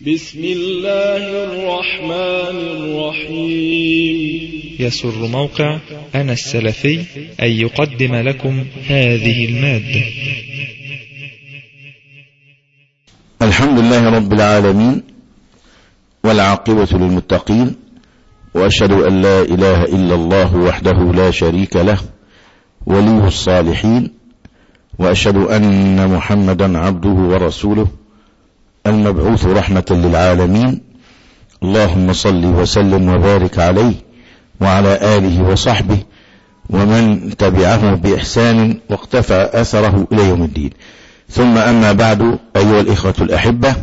بسم الله الرحمن الرحيم يسر موقع أنا السلفي أن يقدم لكم هذه المادة الحمد لله رب العالمين والعاقبة للمتقين وأشهد أن لا إله إلا الله وحده لا شريك له ولي الصالحين وأشهد أن محمدا عبده ورسوله المبعوث رحمة للعالمين اللهم صل وسلم وبارك عليه وعلى آله وصحبه ومن تبعه بإحسان واقتفى أثره إلى يوم الدين ثم أما بعد أيها الإخوة الأحبة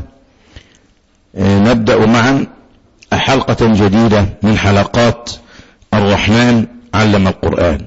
نبدأ معا حلقة جديدة من حلقات الرحمن علم القرآن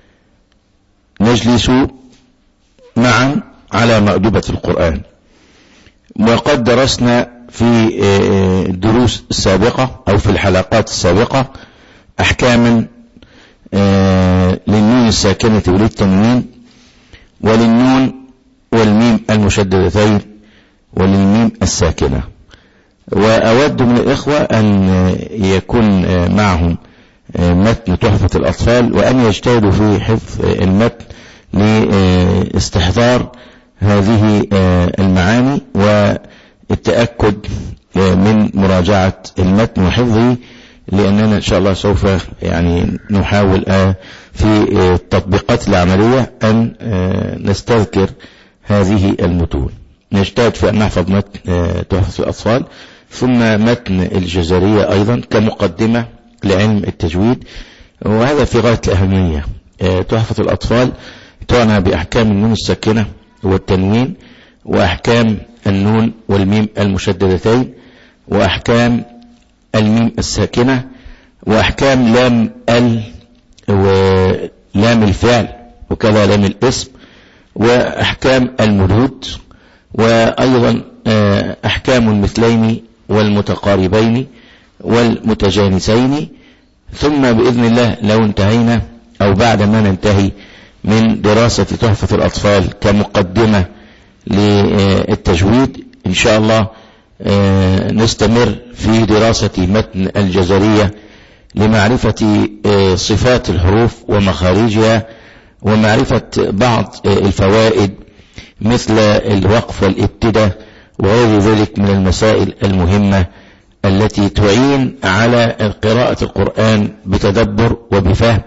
نجلس معا على مأدبة القرآن وقد درسنا في الدروس السابقة أو في الحلقات السابقة أحكاما للنون الساكنة وللتنوين وللنون والميم المشددتين وللميم الساكنة وأود من الإخوة أن يكون معهم متن تحفة الأطفال وأن يجتهدوا في حفظ المتن لاستحضار هذه المعاني والتأكد من مراجعة المتن وحفظه لأننا إن شاء الله سوف يعني نحاول في التطبيقات العملية أن نستذكر هذه المتون نجتهد في أن نحفظ متن تحفة الأطفال ثم متن الجزرية أيضا كمقدمة لعلم التجويد وهذا في غاية الأهمية تحفة الأطفال تعنى بأحكام النون الساكنة والتنوين وأحكام النون والميم المشددتين وأحكام الميم الساكنة وأحكام لام ال ولام الفعل وكذا لام الاسم وأحكام المدود وأيضا أحكام المثلين والمتقاربين والمتجانسين ثم بإذن الله لو انتهينا أو بعد ما ننتهي من دراسة تحفة الأطفال كمقدمة للتجويد إن شاء الله نستمر في دراسة متن الجزرية لمعرفة صفات الحروف ومخارجها ومعرفة بعض الفوائد مثل الوقف والابتداء وغير ذلك من المسائل المهمة التي تعين على قراءة القرآن بتدبر وبفهم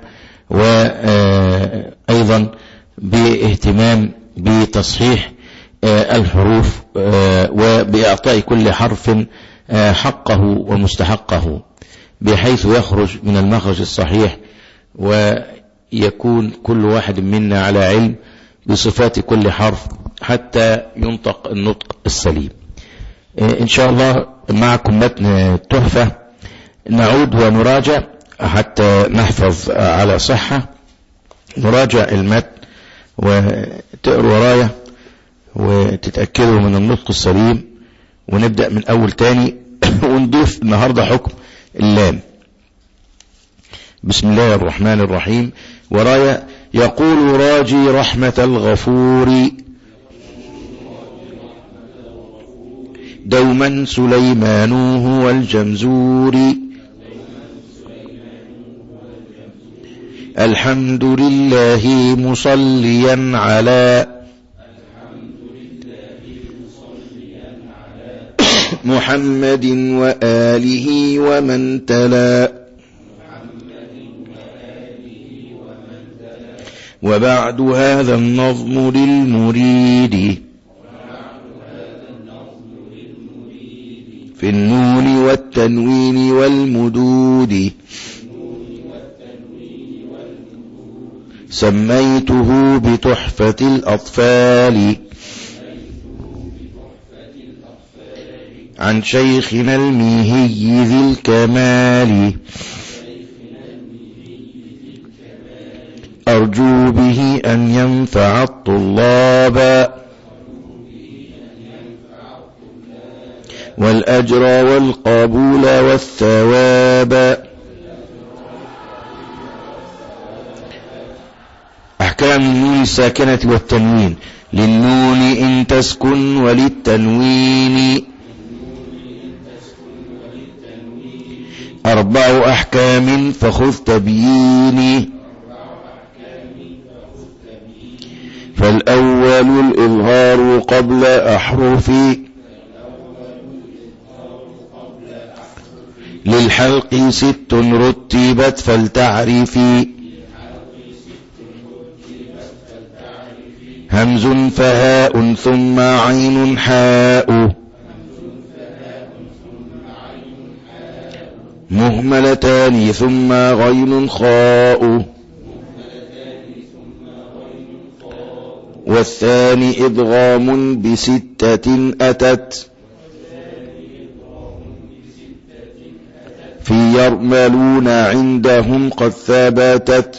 وأيضا باهتمام بتصحيح الحروف وبإعطاء كل حرف حقه ومستحقه بحيث يخرج من المخرج الصحيح ويكون كل واحد منا على علم بصفات كل حرف حتى ينطق النطق السليم إن شاء الله معكم متن تحفة نعود ونراجع حتى نحفظ على صحة نراجع المتن وتقروا ورايا وتتأكدوا من النطق السليم ونبدأ من أول تاني ونضيف النهاردة حكم اللام بسم الله الرحمن الرحيم ورايا يقول راجي رحمة الغفور دوما سليمان هو الجمزور الحمد لله مصليا على محمد وآله ومن تلا وبعد هذا النظم للمريد في النون والتنوين والمدود سميته بتحفة الأطفال عن شيخنا الميهي ذي الكمال أرجو به أن ينفع الطلاب والأجر والقبول والثواب أحكام النون الساكنة والتنوين للنون إن تسكن وللتنوين أربع أحكام فخذ تبييني فالأول الإظهار قبل أحرفي للحلق ست رتبت فلتعرفي همز فهاء ثم عين حاء مهملتان ثم غين خاء والثاني إدغام بستة أتت في يرملون عندهم قد ثبتت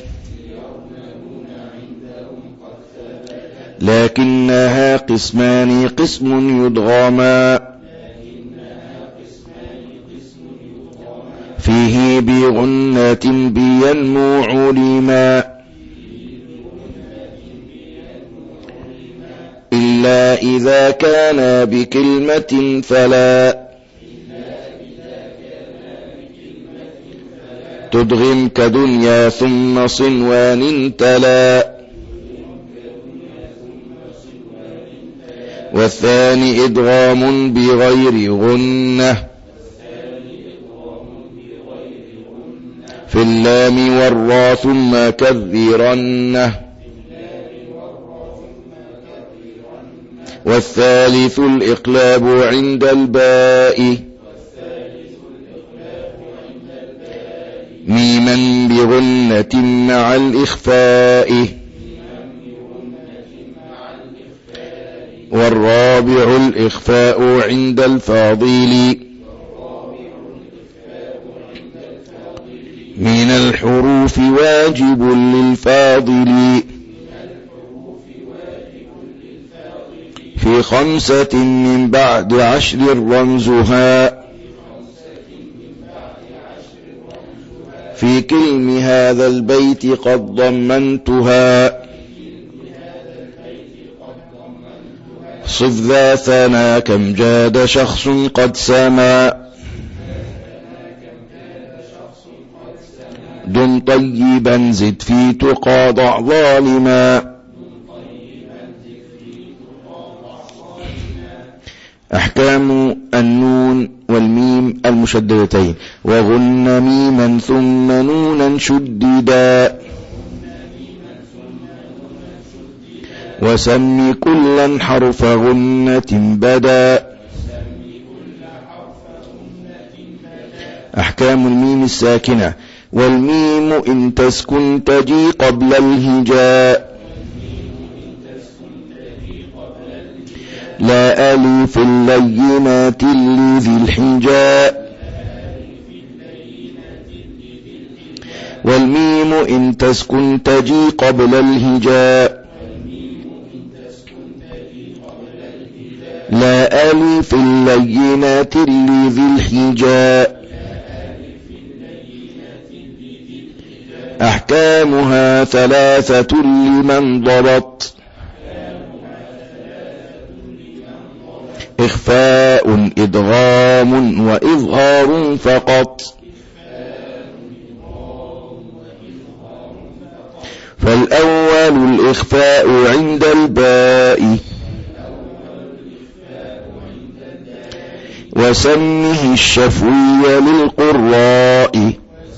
لكنها قسمان قسم يدغما فيه بغنة بينمو علما إلا إذا كان بكلمة فلا تدغم كدنيا ثم صنوان تلا والثاني إدغام بغير غنة في اللام والرا ثم كذرنه والثالث الإقلاب عند الباء ميما بغنة مع الإخفاء والرابع الإخفاء عند الفاضل من الحروف واجب للفاضل في خمسة من بعد عشر رمزها في كلم هذا البيت قد ضمنتها صف ذا ثنا كم جاد شخص قد سما دم طيبا زد في تقى ضع ظالما أحكام النون والميم المشددتين وغن ميما ثم نونا شددا وسم كلا حرف غنة بدا أحكام الميم الساكنة والميم إن تسكن تجي قبل الهجاء لا ألف اللينات لذي الحجاء والميم إن تسكن تجي قبل الهجاء لا ألف اللينات لذي الحجاء أحكامها ثلاثة لمن ضبط إخفاء إدغام وإظهار فقط فالأول الإخفاء عند الباء وسمه الشفوي للقراء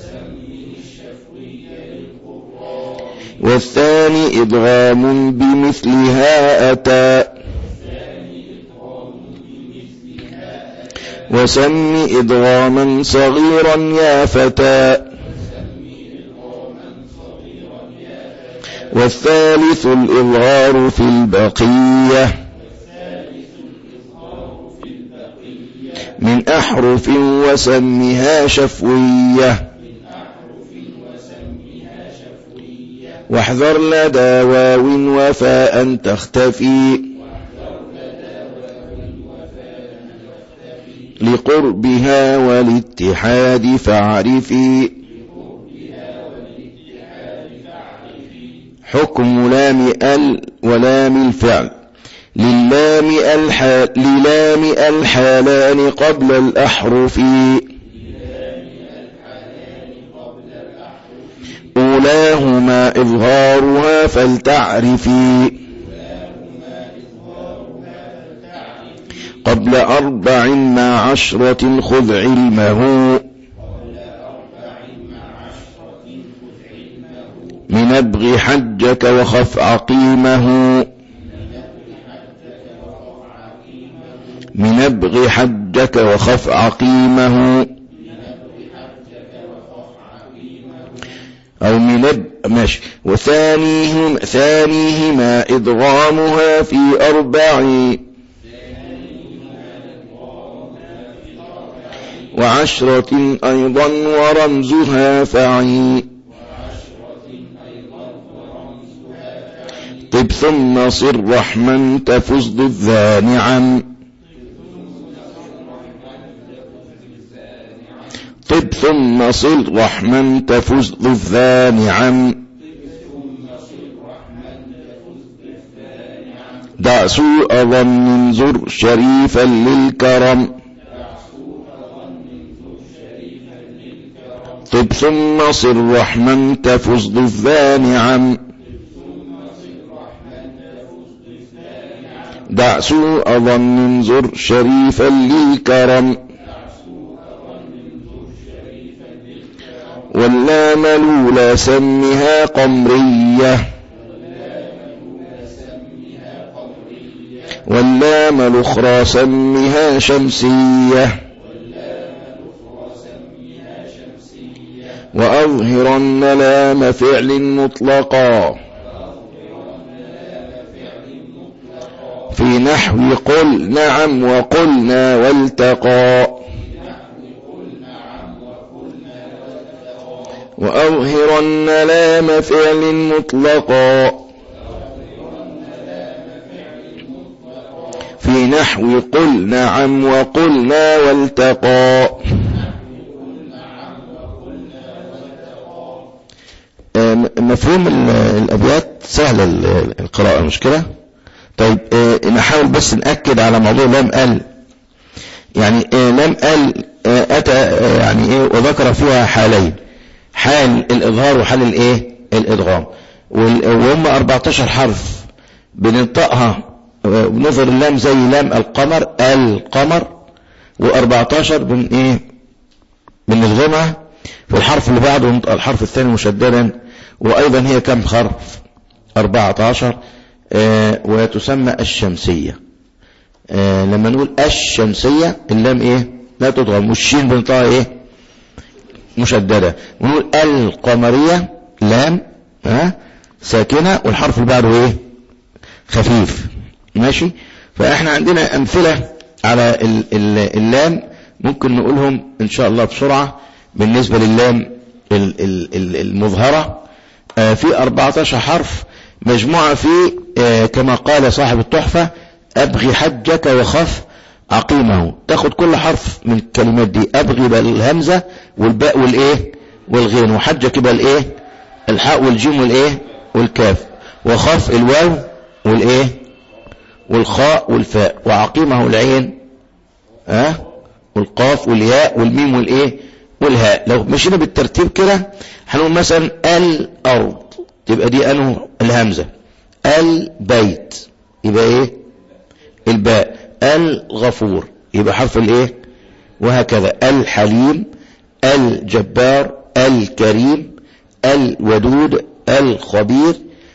والثاني إدغام بمثلها أتى وسم إدغاما صغيرا يا فتى والثالث الإظهار في البقية من أحرف وسمها شفوية واحذر لدى واو وفاء تختفي لقربها والاتحاد فاعرفي حكم لام ال ولام الفعل للام الحال للام الحالان قبل الأحرف أولاهما إظهارها فلتعرفي قبل أربع مع عشرة خذ علمه من ابغ حجك وخف عقيمه من ابغ حجك وخف عقيمه أو من اب ماشي وثانيهما ثانيهما إدغامها في أربع وعشرة أيضا ورمزها فعي طب ثم صر رحما تفز ضد نعم طب ثم صل رحما تفز ضد نعم دع سوء ظن زر شريفا للكرم طب ثم صل رحما تفز ضد نعم دع سوء ظن زر شريفا للكرم واللام الأولى سمها قمرية واللام الأخرى سمها شمسية وأظهرن لام فعل مطلقا في نحو قل نعم وقلنا والتقى وأظهرن لام فعل مطلقا في نحو قل نعم وقلنا والتقى مفهوم الأبيات سهل القراءة مش كده طيب نحاول بس نأكد على موضوع لام ال يعني لام ال أتى يعني إيه وذكر فيها حالين حال الإظهار وحال الإيه الإدغام وهم 14 حرف بننطقها بنظهر اللام زي لام القمر القمر و14 بن إيه بنلغمها في الحرف اللي بعده ونطق الحرف الثاني مشددا وأيضا هي كم حرف 14 آه وتسمى الشمسية آه لما نقول الشمسية اللام ايه لا تضغم والشين بنطقها ايه مشددة ونقول القمرية لام ها ساكنة والحرف اللي بعده ايه خفيف ماشي فاحنا عندنا امثلة على ال ال اللام ممكن نقولهم ان شاء الله بسرعة بالنسبة للام ال ال المظهرة آه في 14 حرف مجموعة في آه كما قال صاحب التحفة أبغي حجك وخف عقيمه تاخد كل حرف من الكلمات دي أبغي يبقى الهمزة والباء والإيه والغين وحجك يبقى الإيه الحاء والجيم والإيه والكاف وخف الواو والإيه والخاء والفاء وعقيمه العين ها أه؟ والقاف والياء والميم والإيه والهاء لو مشينا بالترتيب كده هنقول مثلا الأرض تبقى دي أنه الهمزة البيت يبقى ايه الباء الغفور يبقى حرف الايه وهكذا الحليم الجبار الكريم الودود الخبير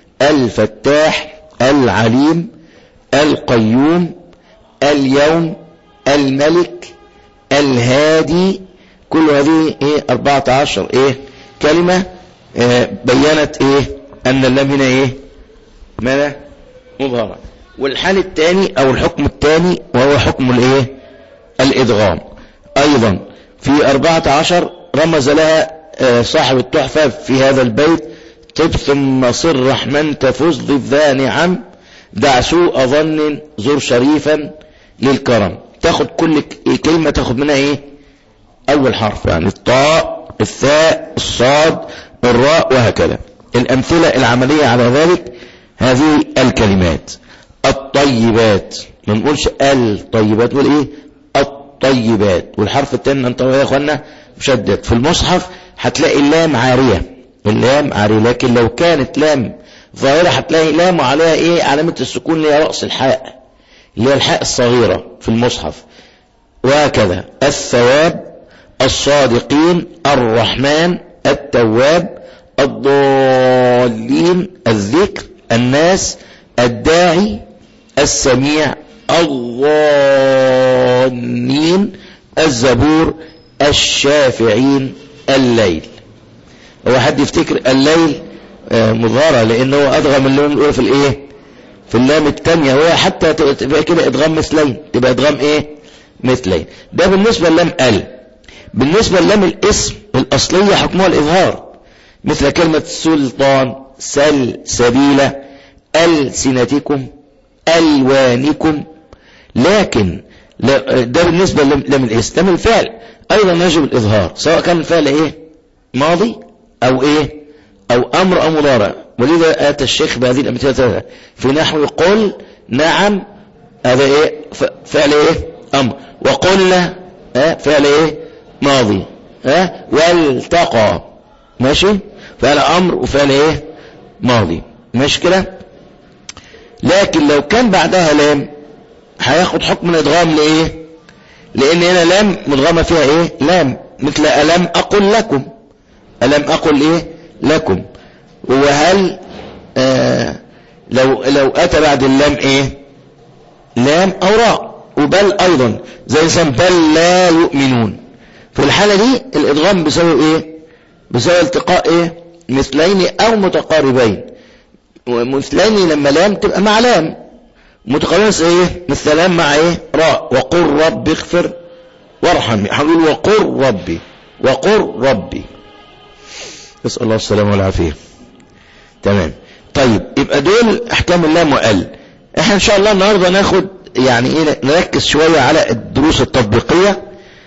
الفتاح العليم القيوم اليوم الملك الهادي كل هذه ايه 14 ايه كلمة آه بينت ايه ان اللام هنا ايه ماذا مظهرة والحال الثاني او الحكم الثاني وهو حكم الايه الادغام ايضا في 14 رمز لها آه صاحب التحفة في هذا البيت طب ثم صر رحمن تفز ضد نعم دع سوء ظن زر شريفا للكرم تاخد كل كلمة تاخد منها ايه اول حرف يعني الطاء الثاء الصاد الراء وهكذا الامثلة العملية على ذلك هذه الكلمات الطيبات ما نقولش الطيبات نقول ايه الطيبات والحرف الثاني انت يا اخوانا مشدد في المصحف هتلاقي اللام عارية اللام عارية لكن لو كانت لام ظاهرة هتلاقي لام وعليها ايه علامة السكون اللي هي رأس الحاء اللي هي الحاء الصغيرة في المصحف وهكذا الثواب الصادقين الرحمن التواب الضالين الذكر الناس الداعي السميع الظانين الزبور الشافعين الليل هو حد يفتكر الليل آه، مظهرة لانه ادغم اللام الاولى في الايه في اللام الثانية هو حتى تبقى كده ادغام مثلين تبقى ادغام ايه مثلين ده بالنسبة للام ال بالنسبة للام الاسم الاصلية حكمها الاظهار مثل كلمة سلطان سل سبيلة ألسنتكم ألوانكم لكن ده بالنسبة لم الاسم لم الفعل أيضا يجب الإظهار سواء كان الفعل إيه ماضي أو إيه أو أمر أو مضارع ولذا آتى الشيخ بهذه الأمثلة في نحو قل نعم هذا إيه فعل إيه أمر وقلنا فعل إيه ماضي ها والتقى ماشي فعل أمر وفعل إيه ماضي ماشي كده لكن لو كان بعدها لام هياخد حكم الادغام لايه لان هنا لام مدغمه فيها ايه لام مثل الم اقل لكم الم اقل ايه لكم وهل آه لو لو اتى بعد اللام ايه لام او راء وبل ايضا زي مثلا بل لا يؤمنون في الحاله دي الادغام بسبب ايه بسبب التقاء ايه مثلين او متقاربين ومثلين لما لام تبقى مع لام متقاربين ايه مثل لام مع ايه راء وقل رب اغفر وارحم هنقول وقل ربي وقل ربي نسأل الله السلامة والعافية تمام طيب يبقى دول احكام اللام وقل احنا ان شاء الله النهاردة ناخد يعني ايه نركز شوية على الدروس التطبيقية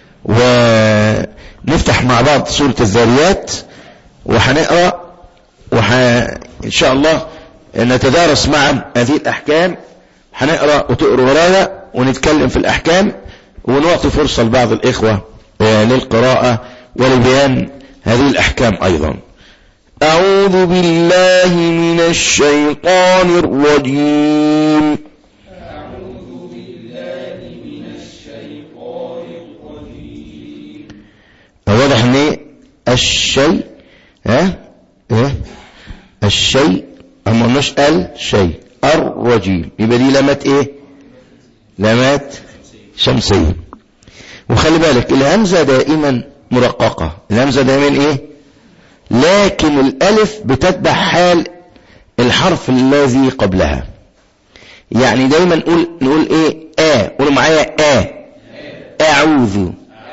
ونفتح مع بعض سورة الذاريات وهنقرأ وح... ان شاء الله نتدارس معا هذه الاحكام هنقرأ وتقروا ورايا ونتكلم في الاحكام ونعطي فرصة لبعض الاخوة للقراءة ولبيان هذه الاحكام ايضا اعوذ بالله من الشيطان الرجيم أعوذ بالله من الشيطان الرجيم واضح ان ايه الشيء ها ايه الشيء اما قلناش ال شيء الرجيم يبقى دي لامات ايه لامات شمسيه وخلي بالك الهمزه دائما مرققه الهمزه دائما ايه لكن الالف بتتبع حال الحرف الذي قبلها يعني دايما نقول نقول ايه ا قولوا معايا ا اعوذ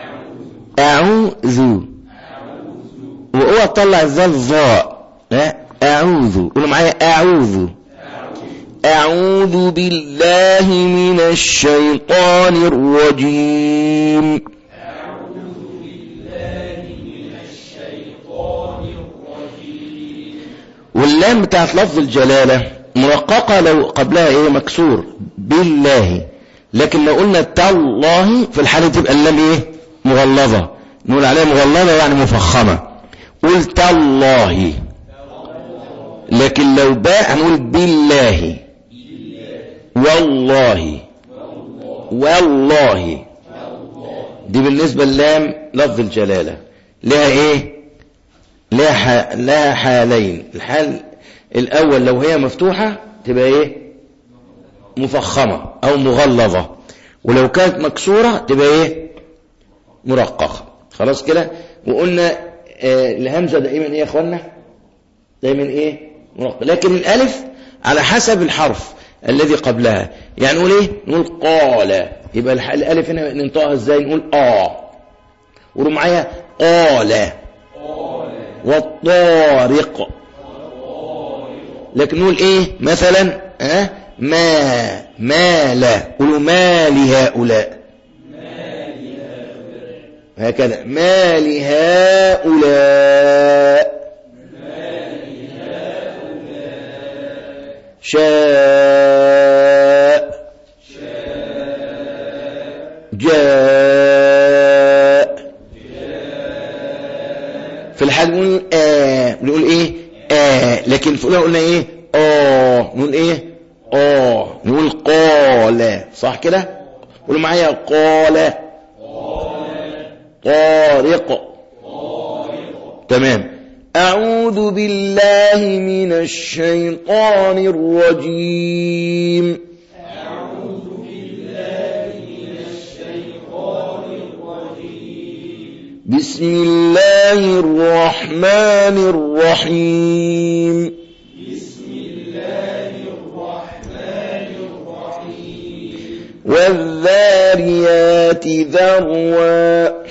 اعوذ واوعى تطلع الذال ظاء لا اعوذ قولوا معايا اعوذ اعوذ بالله من الشيطان الرجيم واللام بتاعت لفظ الجلالة مرققة لو قبلها ايه مكسور بالله لكن لو قلنا تالله في الحالة تبقى اللام ايه مغلظة نقول عليها مغلظة يعني مفخمة قول تالله لكن لو باء هنقول بالله والله والله دي بالنسبة للام لفظ الجلالة لها ايه لها, ح... لها حالين الحال الاول لو هي مفتوحة تبقى ايه مفخمة او مغلظة ولو كانت مكسورة تبقى ايه مرققة خلاص كده وقلنا آه الهمزة دائما ايه يا اخوانا دائما ايه مرققة لكن الالف على حسب الحرف الذي قبلها يعني نقول ايه نقول قال يبقى الالف هنا ننطقها ازاي نقول اه قولوا معايا قال والطارق لكن نقول ايه مثلا ها ما ما لا قولوا ما لهؤلاء هكذا ما لهؤلاء شاء جاء في الحال نقول آه نقول ايه آه لكن في الأولى قلنا ايه اه نقول ايه اه نقول قال صح كده قولوا معايا قال طارق تمام أعوذ بالله من الشيطان الرجيم بسم الله الرحمن الرحيم والذاريات ذروا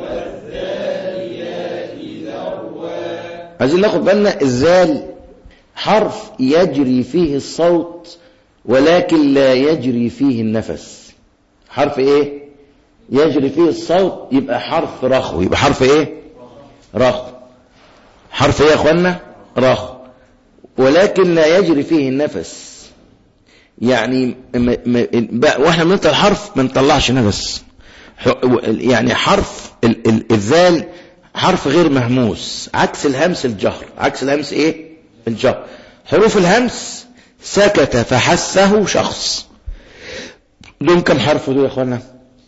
عايزين ناخد بالنا الزال حرف يجري فيه الصوت ولكن لا يجري فيه النفس حرف ايه يجري فيه الصوت يبقى حرف رخو يبقى حرف ايه رخو حرف ايه يا اخوانا رخو ولكن لا يجري فيه النفس يعني م م ب- واحنا بنطلع الحرف ما نطلعش نفس ح- يعني حرف ال ال الذال حرف غير مهموس عكس الهمس الجهر عكس الهمس ايه الجهر حروف الهمس سكت فحسه شخص دول كم حرف دول يا اخوانا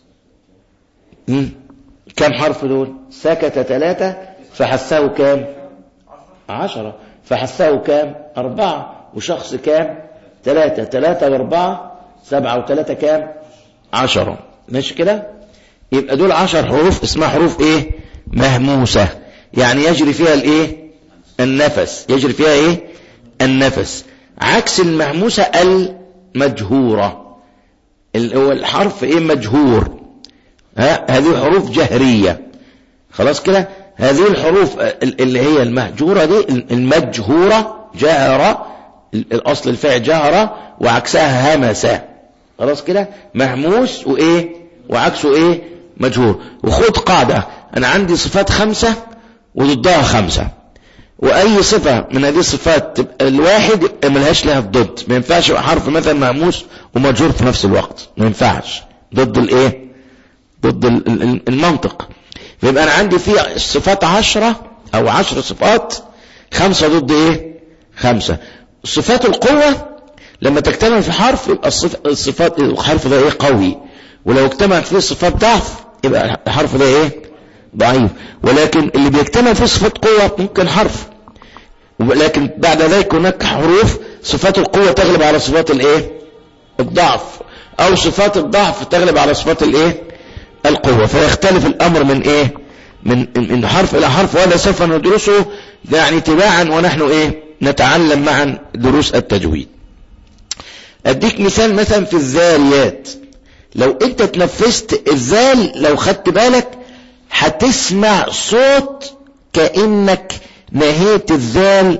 مم. كم حرف دول سكت ثلاثة فحسه كام عشرة فحسه كام أربعة وشخص كام ثلاثة ثلاثة وأربعة سبعة وثلاثة كام عشرة ماشي كده يبقى دول عشر حروف اسمها حروف ايه مهموسة يعني يجري فيها الايه النفس يجري فيها ايه النفس عكس المهموسة المجهورة ال- هو الحرف ايه مجهور ها هذه حروف جهرية خلاص كده هذه الحروف ال- اللي هي المهجورة دي ال- المجهورة جهرة ال- الأصل الفعل جهرة وعكسها همسة خلاص كده مهموس وإيه وعكسه إيه مجهور وخد قاعدة أنا عندي صفات خمسة وضدها خمسة وأي صفة من هذه الصفات تبقى الواحد يبقى ملهاش لها ضد ما ينفعش يبقى حرف مثلا مهموس ومجهور في نفس الوقت ما ينفعش ضد الإيه ضد ال- ال- المنطق فيبقى أنا عندي في صفات عشرة أو عشر صفات خمسة ضد إيه خمسة صفات القوة لما تجتمع في حرف يبقى الصف... الصفات الحرف ده إيه قوي ولو اجتمعت فيه صفات ضعف يبقى الحرف ده إيه ضعيف ولكن اللي بيجتمع فيه صفات قوة ممكن حرف ولكن بعد ذلك هناك حروف صفات القوة تغلب على صفات الايه الضعف او صفات الضعف تغلب على صفات الايه القوة فيختلف الامر من ايه من من حرف الى حرف وهذا سوف ندرسه يعني تباعا ونحن ايه نتعلم معا دروس التجويد اديك مثال مثلا في الذاريات لو انت تنفست الذال لو خدت بالك هتسمع صوت كأنك نهيت الذال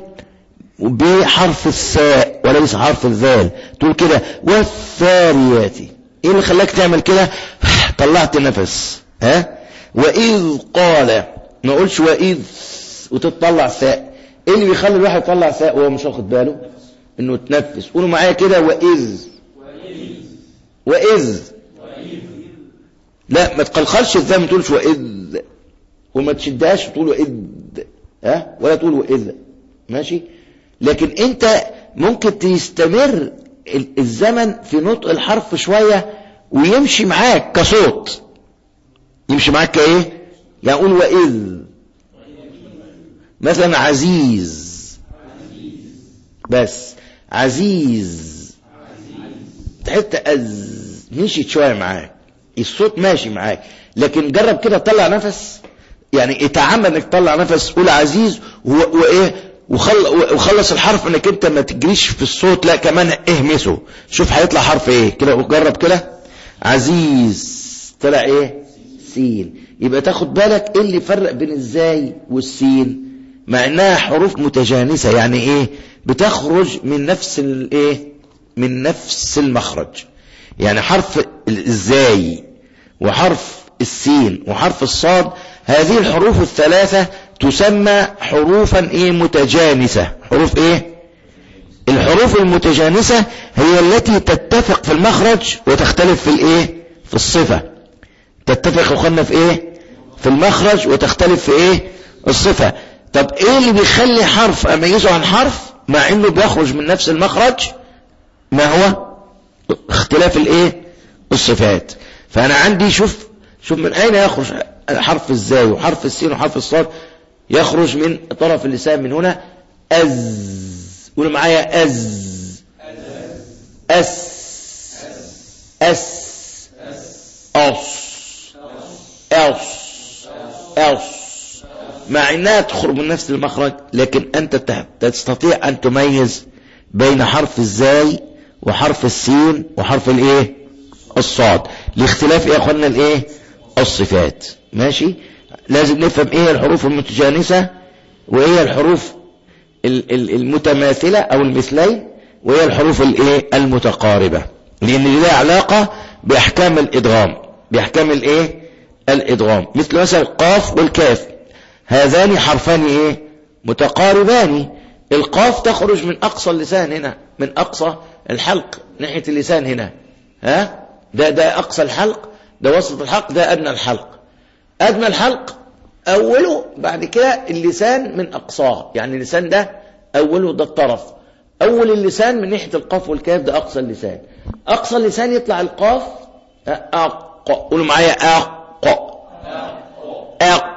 بحرف الثاء وليس حرف الذال تقول كده والثاريات ايه اللي خلاك تعمل كده طلعت نفس ها واذ قال ما اقولش واذ وتطلع ثاء ايه اللي بيخلي الواحد يطلع ثاء وهو مش واخد باله انه تنفس قولوا معايا كده واذ واذ لا ما تقلقلش ازاي ما تقولش واذ وما تشدهاش وتقول واذ ها ولا تقول واذ ماشي لكن انت ممكن تستمر ال- الزمن في نطق الحرف شوية ويمشي معاك كصوت يمشي معاك كايه يعني قول واذ مثلا عزيز بس عزيز تحت أز مشيت شوية معاك الصوت ماشي معاك لكن جرب كده تطلع نفس يعني اتعمد انك تطلع نفس قول عزيز و- وايه وخل وخلص الحرف انك انت ما تجريش في الصوت لا كمان اهمسه شوف هيطلع حرف ايه كده جرب كده عزيز طلع ايه سين يبقى تاخد بالك ايه اللي يفرق بين الزاي والسين مع انها حروف متجانسة يعني ايه بتخرج من نفس الايه من نفس المخرج يعني حرف الزاي وحرف السين وحرف الصاد هذه الحروف الثلاثة تسمى حروفا ايه متجانسة حروف ايه الحروف المتجانسة هي التي تتفق في المخرج وتختلف في الايه في الصفة تتفق اخوانا في ايه في المخرج وتختلف في ايه الصفة طب ايه اللي بيخلي حرف اميزه عن حرف مع انه بيخرج من نفس المخرج ما هو اختلاف الايه الصفات فانا عندي شوف شوف من اين يخرج حرف الزاي وحرف السين وحرف الصاد يخرج من طرف اللسان من هنا أز قولوا معايا أز أس أس أص أص أص مع انها تخرج من نفس المخرج لكن انت تستطيع ان تميز بين حرف الزاي وحرف السين وحرف الايه الصاد لاختلاف يا اخوانا الايه الصفات ماشي لازم نفهم ايه الحروف المتجانسة وايه الحروف المتماثلة او المثلين وايه الحروف الايه المتقاربة لان دي لها علاقة باحكام الادغام باحكام الايه الادغام مثل مثلا القاف والكاف هذان حرفان ايه متقاربان القاف تخرج من اقصى اللسان هنا من اقصى الحلق ناحية اللسان هنا ها ده ده اقصى الحلق ده وسط الحلق ده ادنى الحلق ادنى الحلق اوله بعد كده اللسان من اقصاه يعني اللسان ده اوله ده الطرف اول اللسان من ناحية القاف والكاف ده اقصى اللسان اقصى اللسان يطلع القاف اق قولوا معايا اق اق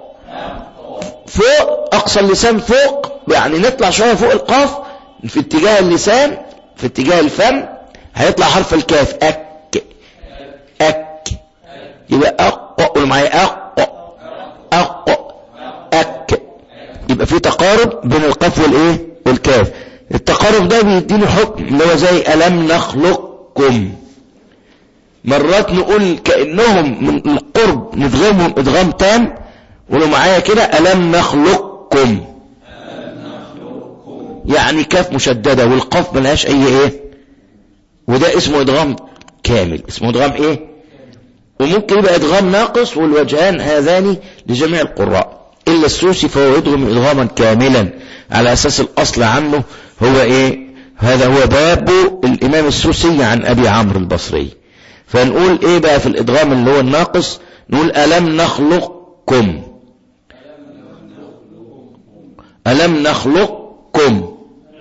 فوق اقصى اللسان فوق يعني نطلع شوية فوق القاف في اتجاه اللسان في اتجاه الفم هيطلع حرف الكاف اك اك يبقى اق قولوا معايا اق اق اك يبقى في تقارب بين القاف والايه والكاف التقارب ده بيديني حكم اللي هو زي الم نخلقكم مرات نقول كانهم من القرب ندغمهم ادغام تام قولوا معايا كده ألم نخلقكم يعني كاف مشددة والقاف ملهاش أي إيه وده اسمه إدغام كامل اسمه إدغام إيه وممكن يبقى إدغام ناقص والوجهان هذان لجميع القراء إلا السوسي فهو يدغم إدغاما كاملا على أساس الأصل عنه هو إيه هذا هو باب الإمام السوسي عن أبي عمرو البصري فنقول إيه بقى في الإدغام اللي هو الناقص نقول ألم نخلقكم ألم نخلقكم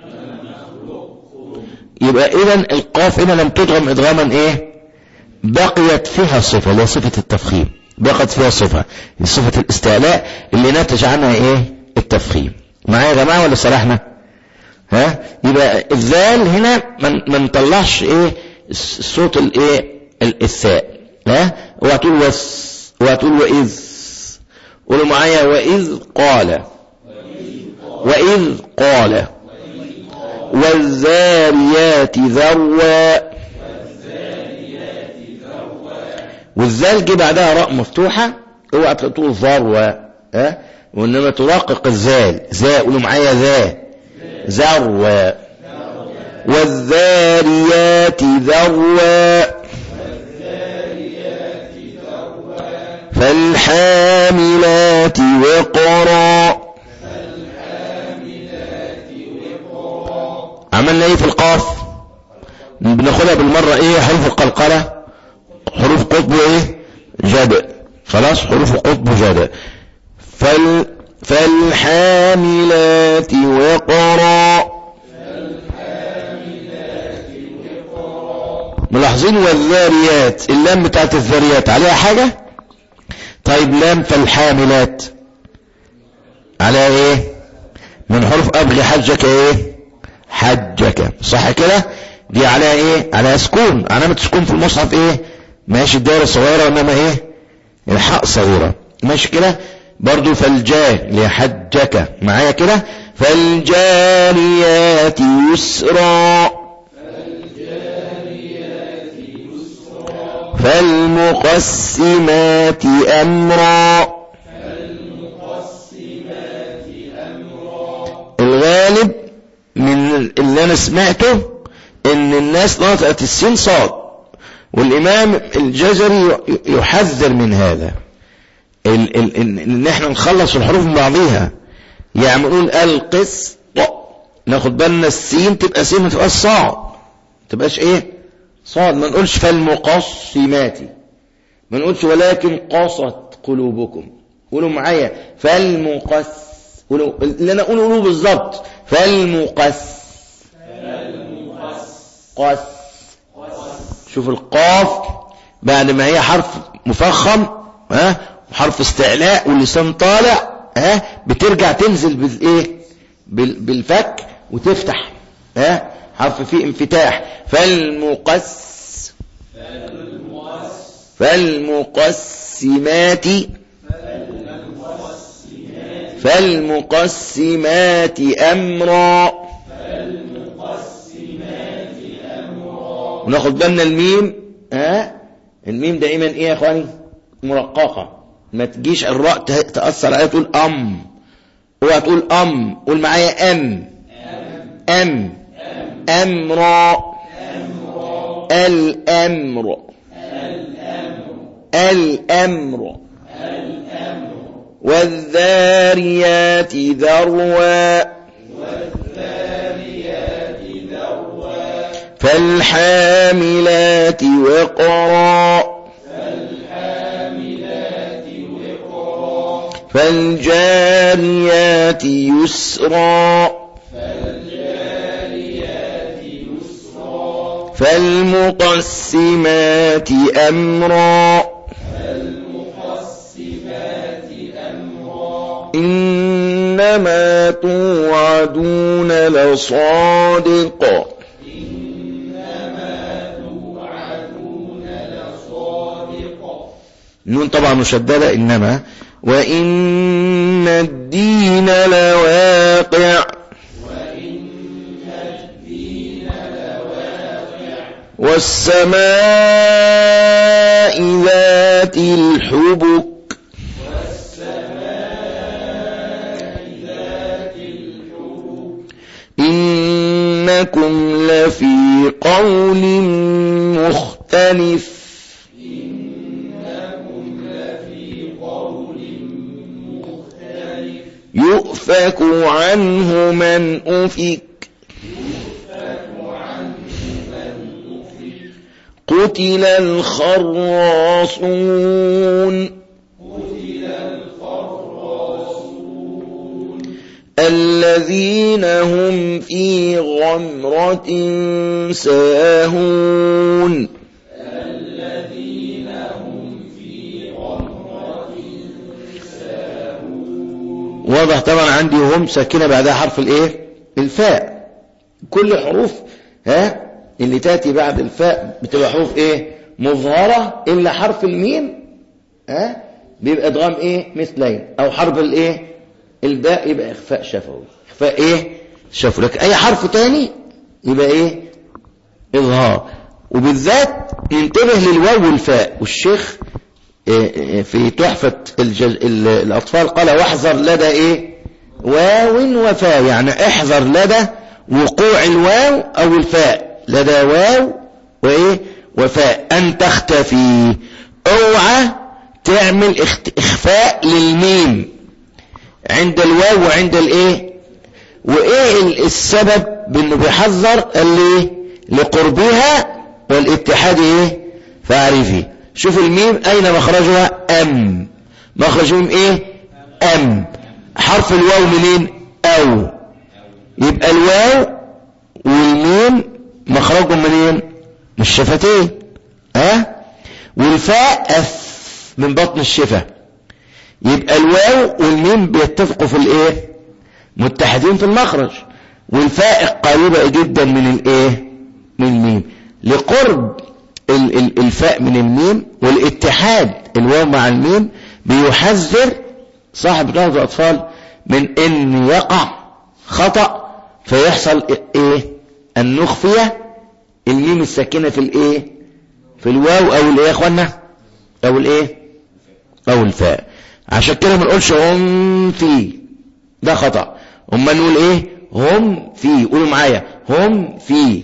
يبقى إذا القاف هنا لم تدغم إدغاما إيه بقيت فيها صفة اللي هي صفة التفخيم بقت فيها صفة صفة الاستعلاء اللي ناتج عنها إيه التفخيم معايا يا جماعة ولا سرحنا ها يبقى الذال هنا ما نطلعش إيه الصوت الإيه الثاء ها وهتقول وس وهتقول وإذ قولوا معايا وإذ قال وإذ قال والذاريات ذروا والذال جه بعدها راء مفتوحة اوعى تقول ذروة ها وانما تراقق الذال ذا قولوا معايا ذا ذروة والذاريات ذروا فالحاملات وقرا عملنا ايه في القاف بناخدها بالمرة ايه حروف القلقلة حروف قطب ايه جدء خلاص حروف قطب جدء فال فالحاملات وقرا ملاحظين والذاريات اللام بتاعت الذاريات عليها حاجة طيب لام فالحاملات على ايه من حروف ابغي حجك ايه حجك صح كده دي عليها ايه عليها سكون علامة سكون في المصحف ايه ماشي الدائرة صغيرة انما ايه الحاء صغيرة ماشي كده برضو فالجاه اللي حجك معايا كده فالجاريات يسرا فالمقسمات أمرا الغالب من اللي أنا سمعته إن الناس نطقت السين صاد والإمام الجزري يحذر من هذا ال ال إن إحنا نخلص الحروف من بعضيها يعني نقول القسط ناخد بالنا السين تبقى سين ما تبقاش صاد تبقاش إيه صاد ما نقولش فالمقصمات ما نقولش ولكن قصت قلوبكم قولوا معايا فالمقص قولوا اللي انا اقوله قولوا بالظبط فالمقص قص شوف القاف بعد ما هي حرف مفخم ها وحرف استعلاء واللسان طالع ها بترجع تنزل بالايه بال- بالفك وتفتح ها حرف فيه انفتاح فالمقص فالمقسمات فالمقسمات أمرا وناخد بالنا الميم ها الميم دائما ايه يا اخواني مرققة ما تجيش الراء ته- تأثر عليها تقول أم اوعى تقول أم قول معايا أم أم أمرا الأمر الأمر والذاريات ذروا فالحاملات وقرا فالجاريات يسرا فالمقسمات أمرا إنما توعدون لصادق نون طبعا مشددة إنما وإن الدين لواقع والسماء ذات الحبك إنكم لفي قول مختلف يؤفك عنه من أفك قتل الخراصون الذين هم في غمرة ساهون واضح طبعا عندي هم ساكنة بعدها حرف الايه الفاء كل حروف ها اللي تاتي بعد الفاء بتبقى حروف ايه مظهرة الا حرف الميم ها بيبقى ادغام ايه مثلين او حرف الايه الباء يبقى اخفاء شفوي اخفاء ايه شفوي لكن اي حرف تاني يبقى ايه اظهار وبالذات ينتبه للواو والفاء والشيخ إيه في تحفة الجز... ال- الأطفال قال واحذر لدى إيه واو وفاء يعني احذر لدى وقوع الواو أو الفاء لدى واو وإيه وفاء أن تختفي اوعى تعمل اخت... إخفاء للميم عند الواو وعند الإيه وإيه ال- السبب بأنه بيحذر قال لي لقربها والاتحاد إيه فاعرفي شوف الميم أين مخرجها أم مخرج الميم إيه أم حرف الواو منين أو يبقى الواو والميم مخرجهم منين من الشفتين ها والفاء أف من بطن الشفة يبقى الواو والميم بيتفقوا في الايه متحدين في المخرج والفاء قريبة جدا من الايه من الميم لقرب ال- ال- الفاء من الميم والاتحاد الواو مع الميم بيحذر صاحب رهض الأطفال من ان يقع خطأ فيحصل ايه ان نخفي الميم الساكنة في الايه في الواو او الايه يا اخوانا او الايه او الفاء عشان كده ما نقولش هم في ده خطأ اما نقول ايه هم في قولوا معايا هم في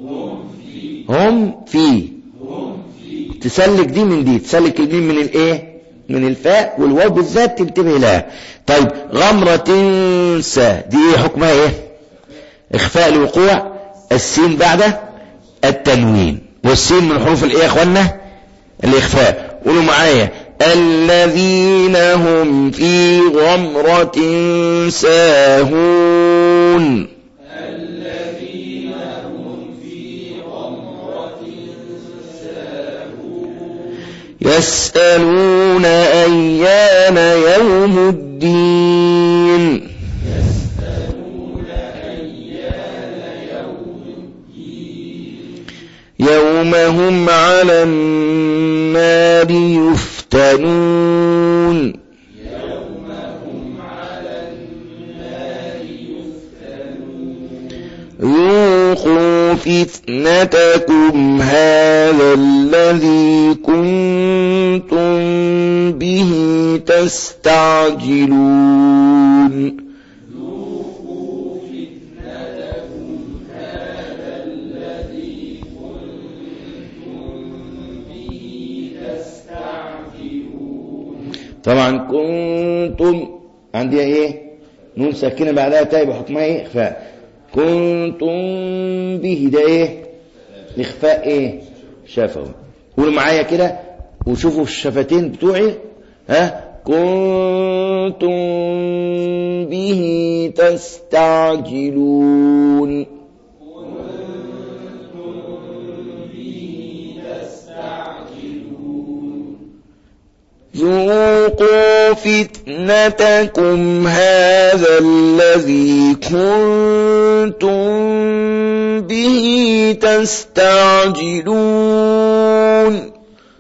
هم في تسلك دي من دي تسلك الميم من الايه من الفاء والواو بالذات تنتبه لها طيب غمرة تنسى دي ايه حكمها ايه اخفاء الوقوع السين بعد التنوين والسين من حروف الايه يا اخوانا الاخفاء قولوا معايا الذين هم في غمرة ساهون الذين هم في غمرة ساهون يسألون أيان يوم الدين يسألون أيان يوم الدين يوم هم على النار يفتنون يوم هم على النار يفتنون ذوقوا فتنتكم هذا الذي كنتم به تستعجلون ذوقوا فتنتكم هذا الذي كنتم به تستعجلون طبعا كنتم عندي ايه نون ساكنه بعدها تاء بحكمها ايه اخفاء كنتم به ده ايه اخفاء ايه شفوي قولوا معايا كده وشوفوا الشفتين بتوعي ها كنتم به تستعجلون ذوقوا فتنتكم هذا الذي كنتم به تستعجلون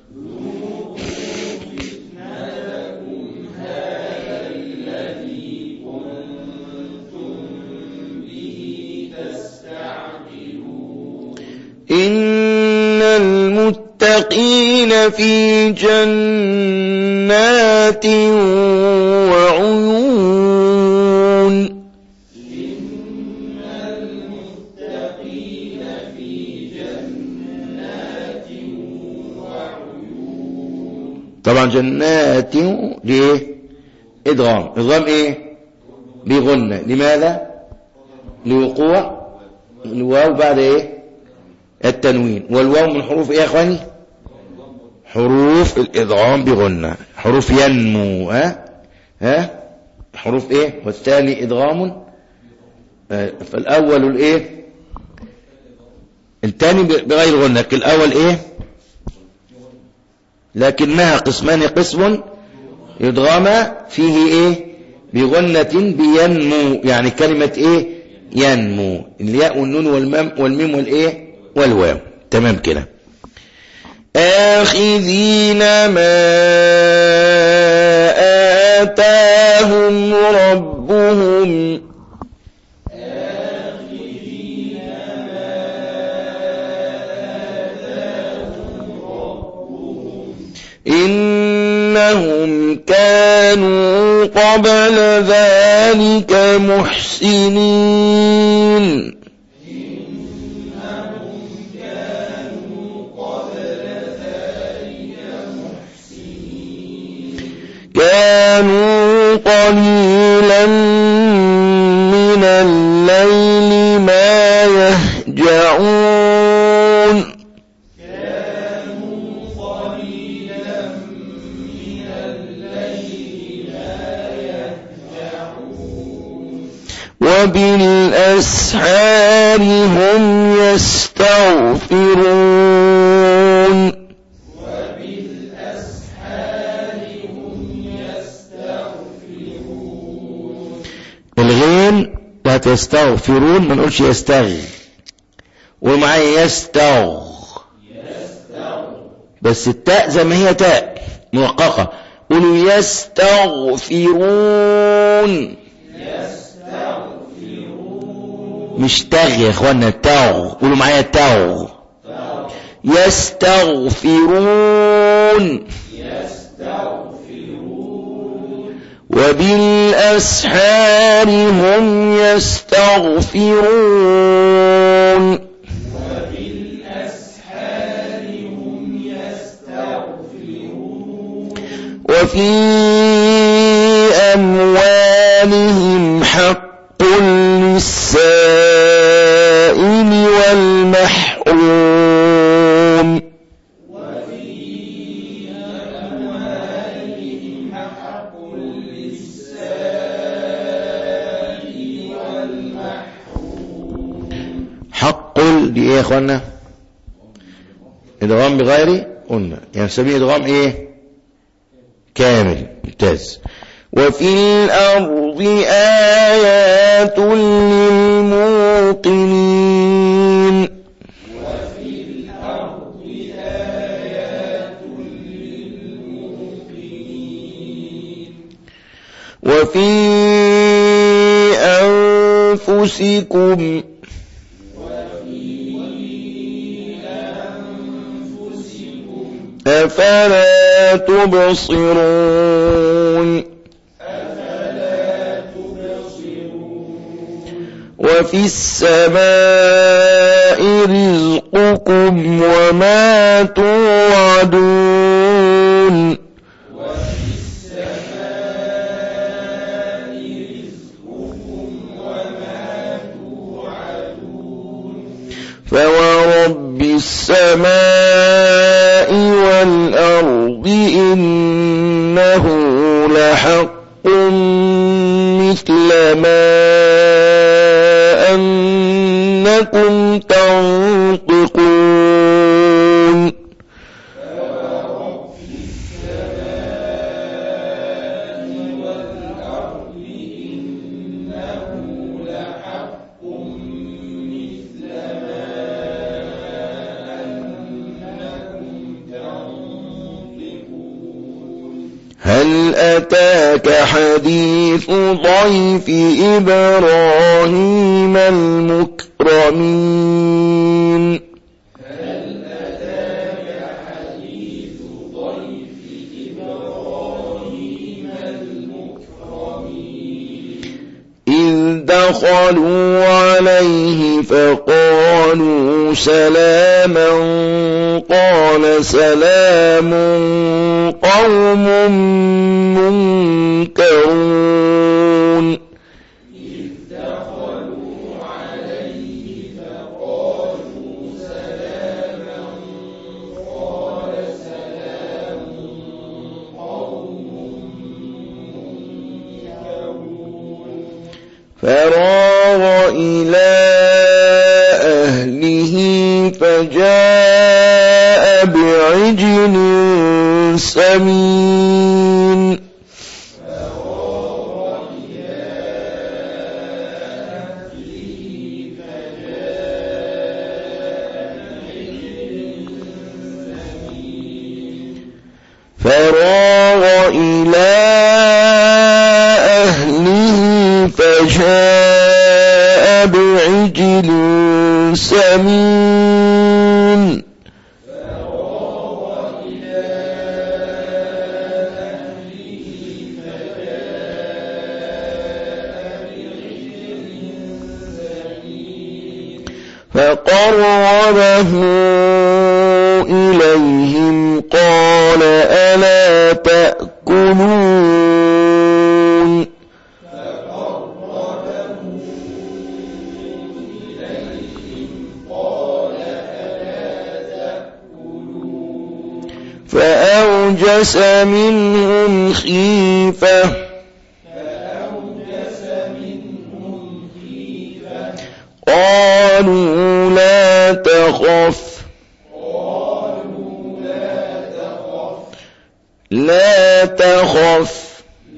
إن المتقين في جنات وعيون طبعا جنات ليه ادغام ادغام ايه بغنة لماذا لوقوع الواو بعد ايه التنوين والواو من حروف ايه يا اخواني حروف الادغام بغنة حروف ينمو ها ها حروف ايه والثاني ادغام آه، فالاول الايه الثاني بغير غنة لكن الاول ايه لكنها قسمان قسم يدغم فيه ايه بغنة بينمو يعني كلمة ايه ينمو الياء والنون والمام والميم والايه والواو تمام كده آخذين ما آتاهم ربهم إنهم كانوا قبل ذلك محسنين كانوا قليلا من الليل ما يهجعون وبالأسحار هم يستغفرون الغين لا تستغفرون ما نقولش يستغ ومعايا يستغ بس التاء زي ما هي تاء مرققة قولوا يستغفرون مش تغ يا اخوانا تغ قولوا معايا تغ يستغفرون وبالأسحار هم يستغفرون وفي أموالهم حق للسائل والمحروم دي ايه يا اخوانا ادغام بغير قلنا يعني نسميه ادغام ايه كامل ممتاز وفي الأرض آيات للموقنين وفي أنفسكم أفلا تبصرون وفي السماء رزقكم وما توعدون فورب السماء والأرض إنه لحق مثل ما أنكم تنطقون هل أتاك حديث ضيف إبراهيم المكرمين إذ دخلوا عليه فقالوا سلاما قال سلام قوم منكرون فراغ إلى أهله فجاء بعجل سمين فراغ إلى أهله فجاء بعجل سمين فقربه إليهم قال ألا تأكلون فأوجس منهم خيفة قالوا لا تخف لا تخف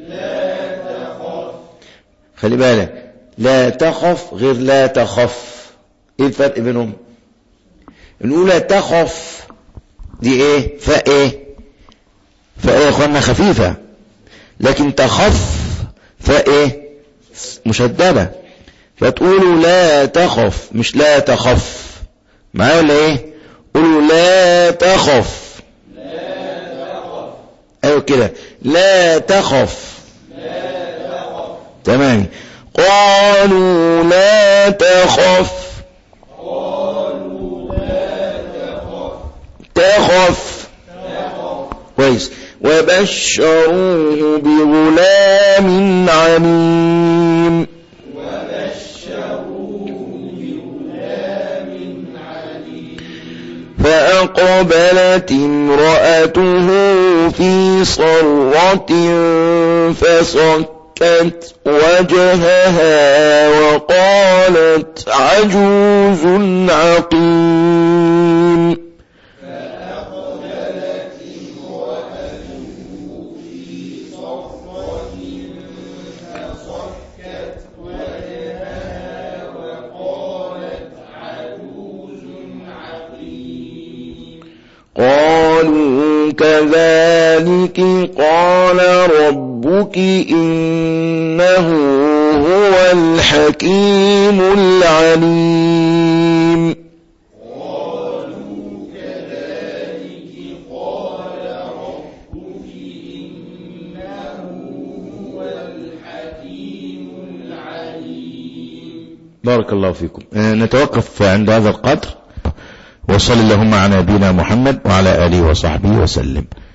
خلي بالك لا تخف غير لا تخف ايه الفرق بينهم الاولى تخف دي ايه فايه فايه يا اخوانا خفيفة لكن تخف فايه مشددة فتقولوا لا تخف مش لا تخف معايا ولا ايه قولوا لا تخف ايوه كده لا تخف تمام قالوا لا تخف تخف كويس وبشروه بغلام عليم فأقبلت امرأته في صرة فصكت فصكت وجهها وقالت عجوز عقيم فأقبلت امرأته في صرة فصكت وجهها وقالت عجوز عقيم قالوا كذلك قال ربك إنه هو الحكيم العليم قالوا كذلك قال ربك إنه هو الحكيم العليم بارك الله فيكم آه، نتوقف عند هذا القدر وصل اللهم على نبينا محمد وعلى آله وصحبه وسلم